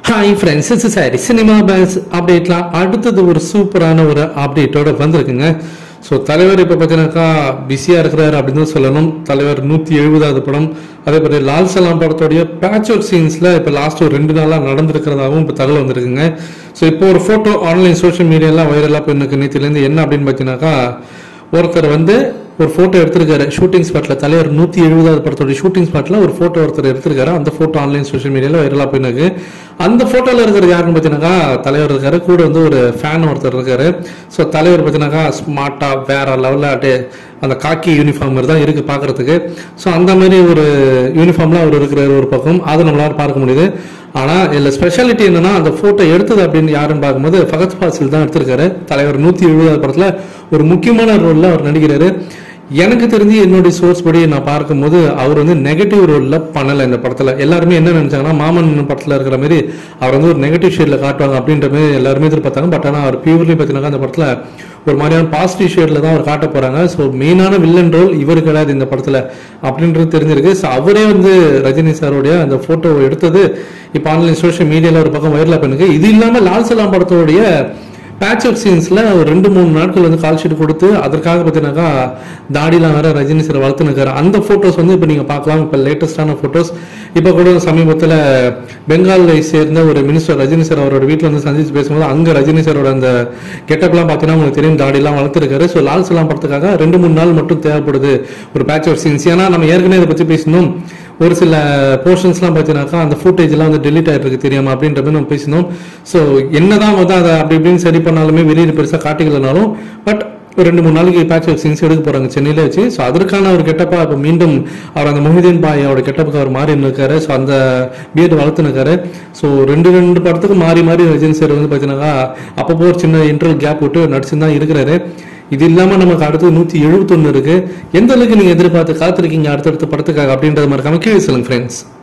hi friends it's sorry cinema base அப்டேட்லாம் அடுத்தது ஒரு சூப்பரான ஒரு அப்டேட்டோட வந்திருக்குங்க ஸோ தலைவர் இப்போ பார்த்தீங்கன்னாக்கா பிஸியாக இருக்கிறாரு அப்படின்னு தான் சொல்லணும் தலைவர் நூற்றி எழுபதாவது படம் அதே மாதிரி லால் சலாம் படத்தோடைய பேட்ச் ஒர்க் சீன்ஸில் இப்போ லாஸ்ட் ஒரு ரெண்டு நாளாக நடந்திருக்கிறதாகவும் இப்போ தகவல் வந்திருக்குங்க ஸோ இப்போ ஒரு ஃபோட்டோ ஆன்லைன் சோஷியல் மீடியாலாம் வைரலாக போயிருக்கு நேற்றுலேருந்து என்ன அப்படின்னு பார்த்தீங்கன்னாக்கா ஒருத்தர் வந்து ஒரு ஃபோட்டோ எடுத்திருக்காரு ஷூட்டிங் ஸ்பாட்ல தலைவர் நூற்றி எழுபதாவது படத்தோட ஷூட்டிங் ஸ்பாட்ல ஒரு ஃபோட்டோ ஒருத்தர் எடுத்திருக்காரு அந்த ஃபோட்டோ ஆன்லைன் சோஷியல் மீடியாவில் வைரலாக போயிருக்கு அந்த ஃபோட்டோவில் இருக்கிற யாருன்னு பார்த்தீங்கன்னாக்கா தலைவர் இருக்காரு கூட வந்து ஒரு ஃபேன் ஒருத்தர் இருக்காரு ஸோ தலைவர் பார்த்தீங்கன்னாக்கா ஸ்மார்ட்டாக வேற லெவலில் அப்படியே அந்த காக்கி யூனிஃபார்ம் மாதிரி தான் இருக்கு பார்க்கறதுக்கு ஸோ அந்த மாதிரி ஒரு யூனிஃபார்ம்ல அவர் இருக்கிறாரு ஒரு பக்கம் அதை நம்மளால பார்க்க முடியுது ஆனால் இதில் ஸ்பெஷாலிட்டி என்னன்னா அந்த ஃபோட்டோ எடுத்தது அப்படின்னு யாருன்னு பார்க்கும்போது ஃபகத் ஃபாசில் தான் எடுத்திருக்காரு தலைவர் நூற்றி எழுபதாவது படத்தில் ஒரு முக்கியமான ரோலில் அவர் நடிக்கிறாரு எனக்கு தெரிஞ்சு என்னுடைய சோர்ஸ் படி நான் பார்க்கும்போது அவர் வந்து நெகட்டிவ் ரோலில் பண்ணலை இந்த படத்தில் எல்லாருமே என்ன நினைச்சாங்கன்னா மாமன் படத்தில் இருக்கிற மாதிரி அவர் வந்து ஒரு நெகட்டிவ் ஷேடில் காட்டுவாங்க அப்படின்ற மாதிரி எல்லாருமே எதிர்பார்த்தாங்க பட் ஆனால் அவர் பியூர்லி பார்த்தீங்கன்னா அந்த படத்தில் ஒரு மாதிரியான பாசிட்டிவ் ஷேடில் தான் அவர் காட்ட போகிறாங்க ஸோ மெயினான வில்லன் ரோல் இவர் கிடையாது இந்த படத்தில் அப்படின்றது தெரிஞ்சிருக்கு ஸோ அவரே வந்து ரஜினி சாரோடைய அந்த ஃபோட்டோ எடுத்தது இப்போ ஆன்லைன் சோஷியல் மீடியாவில் ஒரு பக்கம் வைரலாக பண்ணிருக்கு இது இல்லாமல் லால் சலாம் படத்தோடைய பேட்ச் அப் சீன்ஸ்ல ஒரு ரெண்டு மூணு நாட்கள் வந்து கால் ஷீட் கொடுத்து அதற்காக பார்த்தீங்கன்னாக்கா தாடிலாம் வேற ரஜினி சார் வளர்த்துனுக்காரு அந்த போட்டோஸ் வந்து இப்போ நீங்க பார்க்கலாம் இப்போ லேட்டஸ்டான போட்டோஸ் இப்போ கூட சமீபத்தில் பெங்காலை சேர்ந்த ஒரு மினிஸ்டர் ரஜினி சார் அவரோட வீட்டில் வந்து சந்திச்சு பேசும்போது அங்க ரஜினி சாரோட அந்த கெட்டப்லாம் பார்த்தீங்கன்னா உங்களுக்கு தெரியும் தாடிலாம் வளர்த்துருக்காரு ஸோ லால் சலாம் படத்துக்காக ரெண்டு மூணு நாள் மட்டும் தேவைப்படுது ஒரு பேட்ச் அப் சீன்ஸ் ஏன்னா நம்ம ஏற்கனவே இதை பற்றி பேசணும் ஒரு சில போர்ஷன்ஸ்லாம் பார்த்தீங்கன்னாக்கா அந்த ஃபுட்டேஜ்லாம் வந்து டெலிட் ஆகிட்டு இருக்கு தெரியாம அப்படின்ற மாதிரி நம்ம பேசினோம் ஸோ என்னதான் வந்து அதை அப்படி இப்படின்னு சரி பண்ணாலுமே வெளியில் பெருசாக காட்டிக்கலனாலும் பட் ஒரு ரெண்டு மூணு நாளைக்கு பேட்ச் ஒர்க் சீன்ஸ் எடுக்க போறாங்க சென்னையில வச்சு ஸோ அதற்கான ஒரு கெட்டப்பா இப்போ மீண்டும் அவர் அந்த மொஹிதீன் பாயோட கெட்டப்புக்கு அவர் மாறி இருக்காரு ஸோ அந்த பிஎட் வளர்த்துனுக்காரு ஸோ ரெண்டு ரெண்டு படத்துக்கு மாறி மாறி ரஜினி சார் வந்து பார்த்தீங்கன்னா அப்பப்போ ஒரு சின்ன இன்டர்வல் கேப் விட்டு நடிச்சு தான் இருக்கிறாரு இது இல்லாம நமக்கு அடுத்து நூத்தி எழுபத்தொன்னு இருக்கு எந்த அளவுக்கு நீங்க எதிர்பார்த்து காத்திருக்கீங்க அடுத்தடுத்த படத்துக்காக அப்படின்றது மாதிரி கணக்கு சொல்லுங்க ஃப்ரெண்ட்ஸ்